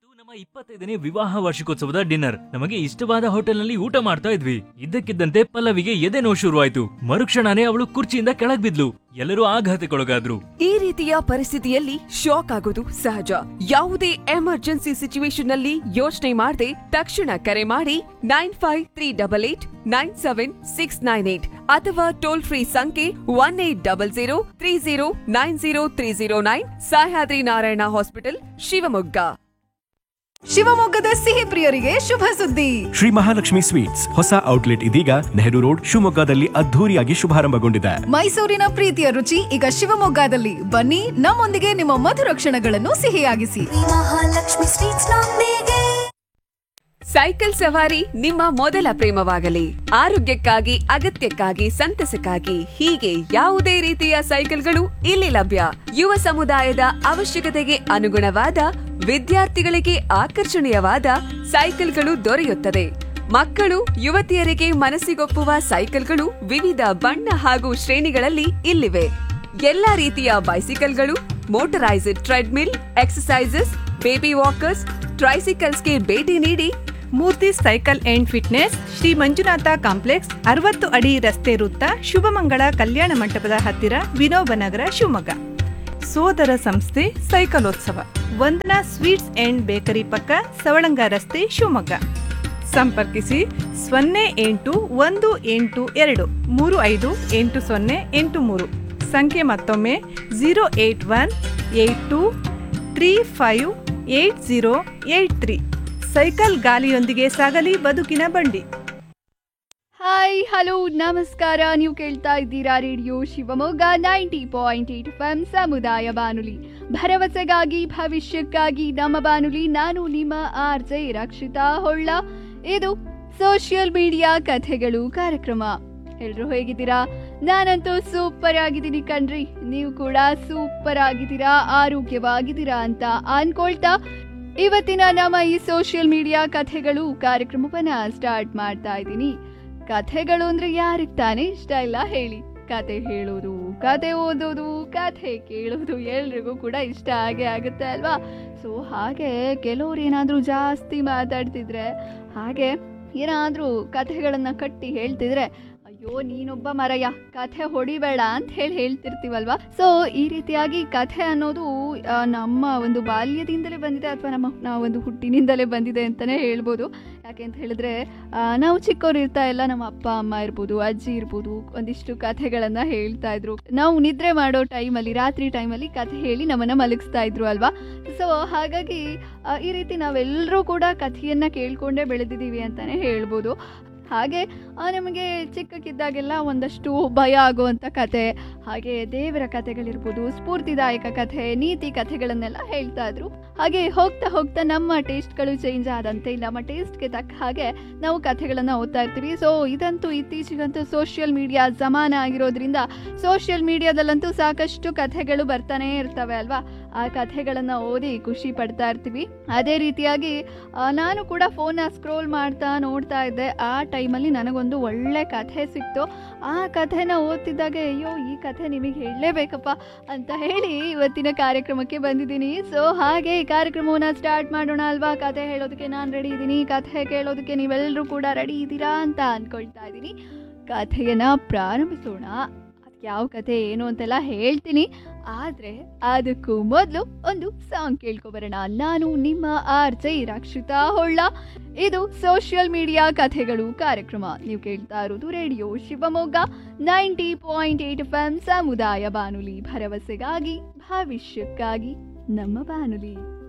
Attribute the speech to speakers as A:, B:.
A: ನಮ್ಮ ಇಪ್ಪತ್ತೈದನೇ ವಿವಾಹ ವಾರ್ಷಿಕೋತ್ಸವದ ಡಿನ್ನರ್ ನಮಗೆ ಇಷ್ಟವಾದ ಹೋಟೆಲ್ನಲ್ಲಿ ಊಟ ಮಾಡ್ತಾ ಇದ್ವಿ ಇದ್ದಕ್ಕಿದ್ದಂತೆ ಪಲ್ಲವಿಗೆ ಎದೆ ನೋವು ಶುರುವಾಯ್ತು ಮರುಕ್ಷಣನೇ ಅವಳು ಕುರ್ಚಿಯಿಂದ ಕೆಳಗ್ ಬಿದ್ಲು ಎಲ್ಲರೂ ಆಘಾತಕ್ಕೊಳಗಾದ್ರು
B: ಈ ರೀತಿಯ ಪರಿಸ್ಥಿತಿಯಲ್ಲಿ ಶಾಕ್ ಆಗೋದು ಸಹಜ ಯಾವುದೇ ಎಮರ್ಜೆನ್ಸಿ ಸಿಚುವೇಶನ್ ನಲ್ಲಿ ಯೋಚನೆ ಮಾಡದೆ ತಕ್ಷಣ ಕರೆ ಮಾಡಿ nine five three double eight nine seven six nine eight ಅಥವಾ ಟೋಲ್ ಫ್ರೀ ಸಂಖ್ಯೆ one eight double zero three zero nine zero three zero nine Sahyadri Narayana hospital Shivamogga
C: ಶಿವಮೊಗ್ಗದ ಸಿಹಿ ಪ್ರಿಯರಿಗೆ ಶುಭ ಸುದ್ದಿ
D: ಶ್ರೀ ಮಹಾಲಕ್ಷ್ಮಿ ಸ್ವೀಟ್ಸ್ ಹೊಸ ಔಟ್ಲೆಟ್ ಇದೀಗ ನೆಹರು ರೋಡ್ ಶಿವಮೊಗ್ಗದಲ್ಲಿ ಅದ್ಧೂರಿಯಾಗಿ ಶುಭಾರಂಭಗೊಂಡಿದೆ
C: ಮೈಸೂರಿನ ಪ್ರೀತಿಯ ರುಚಿ ಈಗ ಶಿವಮೊಗ್ಗದಲ್ಲಿ ಬನ್ನಿ ನಮ್ಮೊಂದಿಗೆ ನಿಮ್ಮ ಮಧುರ ಕ್ಷಣಗಳನ್ನು ಸಿಹಿಯಾಗಿಸಿ
E: ಮಹಾಲಕ್ಷ್ಮಿ ಸ್ವೀಟ್ಸ್ ನೊಂದಿಗೆ
B: ಸೈಕಲ್ ಸವಾರಿ ನಿಮ್ಮ ಮೊದಲ ಪ್ರೇಮವಾಗಲಿ ಆರೋಗ್ಯಕ್ಕಾಗಿ ಅಗತ್ಯಕ್ಕಾಗಿ ಸಂತಸಕ್ಕಾಗಿ ಹೀಗೆ ಯಾವುದೇ ರೀತಿಯ ಸೈಕಲ್ಗಳು ಇಲ್ಲಿ ಲಭ್ಯ ಯುವ ಸಮುದಾಯದ ಅವಶ್ಯಕತೆಗೆ ಅನುಗುಣವಾದ ವಿದ್ಯಾರ್ಥಿಗಳಿಗೆ ಆಕರ್ಷಣೀಯವಾದ ಸೈಕಲ್ಗಳು ದೊರೆಯುತ್ತದೆ ಮಕ್ಕಳು ಯುವತಿಯರಿಗೆ ಮನಸ್ಸಿಗೊಪ್ಪುವ ಸೈಕಲ್ಗಳು ವಿವಿಧ ಬಣ್ಣ ಹಾಗೂ ಶ್ರೇಣಿಗಳಲ್ಲಿ ಇಲ್ಲಿವೆ ಎಲ್ಲಾ ರೀತಿಯ ಬೈಸಿಕಲ್ಗಳು motorised treadmill exercises baby walkers ಟ್ರೈಸಿಕಲ್ಸ್ಗೆ ಭೇಟಿ ನೀಡಿ
F: Murthy cycle and fitness Sri Manjunatha complex ಅರವತ್ತು ಅಡಿ ರಸ್ತೆ ವೃತ್ತ ಶುಭಮಂಗಳ ಕಲ್ಯಾಣ ಮಂಟಪದ ಹತ್ತಿರ ವಿನೋಬ ನಗರ ಶಿವಮೊಗ್ಗ ಸೋದರ ಸಂಸ್ಥೆ ಸೈಕಲೋತ್ಸವ ವಂದನಾ ಸ್ವೀಟ್ಸ್ ಅಂಡ್ ಬೇಕರಿ ಪಕ್ಕ ಸವಳಂಗ ರಸ್ತೆ ಶಿವಮೊಗ್ಗ ಸಂಪರ್ಕಿಸಿ ಸೊನ್ನೆ ಎಂಟು ಒಂದು ಎಂಟು ಎರಡು ಮೂರು ಐದು ಎಂಟು ಸೊನ್ನೆ ಎಂಟು ಮೂರು ಸಂಖ್ಯೆ ಮತ್ತೊಮ್ಮೆ zero eight one eight two three five eight zero eight three cycle ಗಾಲಿಯೊಂದಿಗೆ ಸಾಗಲಿ ಬದುಕಿನ ಬಂಡಿ
G: ಹಾಯ್ ಹಲೋ ನಮಸ್ಕಾರ ನೀವು ಕೇಳ್ತಾ ಇದ್ದೀರಾ radio Shivamogga ninety point eight F ಸಮುದಾಯ ಬಾನುಲಿ ಭರವಸೆಗಾಗಿ ಭವಿಷ್ಯಕ್ಕಾಗಿ ನಮ್ಮ ಬಾನುಲಿ ನಾನು ನಿಮ್ಮ ಆರ್ ಜೆ ರಕ್ಷಿತಾ ಹೊಳ್ಳ ಇದು ಸೋಷಿಯಲ್ ಮೀಡಿಯಾ ಕಥೆಗಳು ಕಾರ್ಯಕ್ರಮ ಎಲ್ರು ಹೇಗಿದ್ದೀರಾ ನಾನಂತೂ ಸೂಪರ್ ಆಗಿದ್ದೀನಿ ಕಣ್ರಿ ನೀವು ಕೂಡ ಸೂಪರ್ ಆಗಿದ್ದೀರಾ ಆರೋಗ್ಯವಾಗಿದ್ದೀರಾ ಅಂತ ಅನ್ಕೊಳ್ತಾ ಇವತ್ತಿನ ನಮ್ಮ ಈ ಸೋಷಿಯಲ್ ಮೀಡಿಯಾ ಕಥೆಗಳು ಕಾರ್ಯಕ್ರಮವನ್ನ ಸ್ಟಾರ್ಟ್ ಮಾಡ್ತಾ ಇದ್ದೀನಿ ಕಥೆಗಳು ಅಂದ್ರೆ ಯಾರಿಗೆ ತಾನೇ ಇಷ್ಟ ಇಲ್ಲ ಹೇಳಿ ಕತೆ ಹೇಳೋದು ಕತೆ ಓದೋದು ಕಥೆ ಕೇಳೋದು ಎಲ್ರಿಗೂ ಕೂಡ ಇಷ್ಟ ಆಗೇ ಆಗುತ್ತೆ ಅಲ್ವಾ ಸೊ ಹಾಗೆ ಕೆಲವ್ರು ಏನಾದರೂ ಜಾಸ್ತಿ ಮಾತಾಡ್ತಿದ್ರೆ ಹಾಗೆ ಏನಾದರೂ ಕಥೆಗಳನ್ನು ಕಟ್ಟಿ ಹೇಳ್ತಿದ್ರೆ ಅಯ್ಯೋ ನೀನೊಬ್ಬ ಮರಯ್ಯ ಕಥೆ ಹೊಡಿಬೇಡ ಅಂತ ಹೇಳಿ ಹೇಳ್ತಿರ್ತೀವಲ್ವಾ ಸೊ ಈ ರೀತಿಯಾಗಿ ಕಥೆ ಅನ್ನೋದು ಆ, ನಮ್ಮ ಒಂದು ಬಾಲ್ಯದಿಂದಲೇ ಬಂದಿದೆ ಅಥವಾ ನಮ್ಮ ನಾವು ಒಂದು ಹುಟ್ಟಿನಿಂದಲೇ ಬಂದಿದೆ ಅಂತಲೇ ಹೇಳ್ಬೋದು ಯಾಕೆ ಅಂತ ಹೇಳಿದ್ರೆ ಆ, ನಾವು ಚಿಕ್ಕವ್ರು ಇರ್ತಾ ಎಲ್ಲ ನಮ್ಮ ಅಪ್ಪ ಅಮ್ಮ ಇರ್ಬೋದು ಅಜ್ಜಿ ಇರ್ಬೋದು ಒಂದಿಷ್ಟು ಕಥೆಗಳನ್ನು ಹೇಳ್ತಾ ಇದ್ರು ನಾವು ನಿದ್ರೆ ಮಾಡೋ ಟೈಮಲ್ಲಿ ರಾತ್ರಿ ಟೈಮಲ್ಲಿ ಕಥೆ ಹೇಳಿ ನಮ್ಮನ್ನು ಮಲಗಿಸ್ತಾ ಇದ್ರು ಅಲ್ವಾ ಸೊ ಹಾಗಾಗಿ ಆ, ಈ ರೀತಿ ನಾವೆಲ್ಲರೂ ಕೂಡ ಕಥೆಯನ್ನು ಕೇಳ್ಕೊಂಡೇ ಬೆಳೆದಿದ್ದೀವಿ ಅಂತಲೇ ಹೇಳ್ಬೋದು ಹಾಗೆ ಆ, ನಮಗೆ ಚಿಕ್ಕಕ್ಕಿದ್ದಾಗೆಲ್ಲ ಒಂದಷ್ಟು ಭಯ ಆಗುವಂಥ ಕತೆ ಹಾಗೆ ದೇವರ ಕಥೆಗಳಿರ್ಬೋದು ಸ್ಫೂರ್ತಿದಾಯಕ ಕಥೆ ನೀತಿ ಕಥೆಗಳನ್ನೆಲ್ಲ ಹೇಳ್ತಾ ಇದ್ರು ಹಾಗೆ ಹೋಗ್ತಾ ಹೋಗ್ತಾ ನಮ್ಮ ಟೇಸ್ಟ್ಗಳು ಚೇಂಜ್ ಆದಂತೆ ನಮ್ಮ ಟೇಸ್ಟ್ಗೆ ತಕ್ಕ ಹಾಗೆ ನಾವು ಕಥೆಗಳನ್ನು ಓದ್ತಾ ಇರ್ತೀವಿ ಸೊ ಇದಂತೂ ಇತ್ತೀಚೆಗಂತೂ ಸೋಷಿಯಲ್ ಮೀಡಿಯಾ ಜಮಾನ ಆಗಿರೋದ್ರಿಂದ ಸೋಷಿಯಲ್ ಮೀಡಿಯಾದಲ್ಲಂತೂ ಸಾಕಷ್ಟು ಕಥೆಗಳು ಬರ್ತಾನೆ ಇರ್ತವೆ ಅಲ್ವಾ ಆ ಕಥೆಗಳನ್ನು ಓದಿ ಖುಷಿ ಪಡ್ತಾ ಇರ್ತೀವಿ ಅದೇ ರೀತಿಯಾಗಿ ಆ, ನಾನು ಕೂಡ ಫೋನ್ನ ಸ್ಕ್ರೋಲ್ ಮಾಡ್ತಾ ನೋಡ್ತಾ ಇದ್ದೆ ಆ ಟೈಮಲ್ಲಿ ನನಗೊಂದು ಒಳ್ಳೆ ಕಥೆ ಸಿಕ್ತು ಆ ಕಥೆನ ಓದ್ತಿದ್ದಾಗ ಅಯ್ಯೋ ಈ ಕಥೆ ನಿಮಗೆ ಹೇಳಲೇಬೇಕಪ್ಪ ಅಂತ ಹೇಳಿ ಇವತ್ತಿನ ಕಾರ್ಯಕ್ರಮಕ್ಕೆ ಬಂದಿದ್ದೀನಿ ಸೊ ಹಾಗೆ ಈ ಕಾರ್ಯಕ್ರಮವನ್ನು ಸ್ಟಾರ್ಟ್ ಮಾಡೋಣ ಅಲ್ವಾ ಕಥೆ ಹೇಳೋದಕ್ಕೆ ನಾನು ರೆಡಿ ಇದ್ದೀನಿ ಕಥೆ ಕೇಳೋದಕ್ಕೆ ನೀವೆಲ್ಲರೂ ಕೂಡ ರೆಡಿ ಇದ್ದೀರಾ ಅಂತ ಅಂದ್ಕೊಳ್ತಾ ಇದ್ದೀನಿ ಕಥೆಯನ್ನು ಪ್ರಾರಂಭಿಸೋಣ ಅದಕ್ಕೆ ಯಾವ ಕಥೆ ಏನು ಅಂತೆಲ್ಲ ಹೇಳ್ತೀನಿ ಆದರೆ ಅದಕ್ಕೂ ಮೊದಲು ಒಂದು ಸಾಂಗ್ ಕೇಳ್ಕೊಬರೋಣ ನಾನು ನಿಮ್ಮ ಆರ್ ಜೈ ರಕ್ಷಿತಾ ಹೊಳ್ಳ ಇದು ಸೋಷಿಯಲ್ ಮೀಡಿಯಾ ಕಥೆಗಳು ಕಾರ್ಯಕ್ರಮ ನೀವು ಕೇಳ್ತಾ ಇರೋದು radio Shivamogga ninety point eight F M ಸಮುದಾಯ ಬಾನುಲಿ ಭರವಸೆಗಾಗಿ ಭವಿಷ್ಯಕ್ಕಾಗಿ ನಮ್ಮ ಬಾನುಲಿ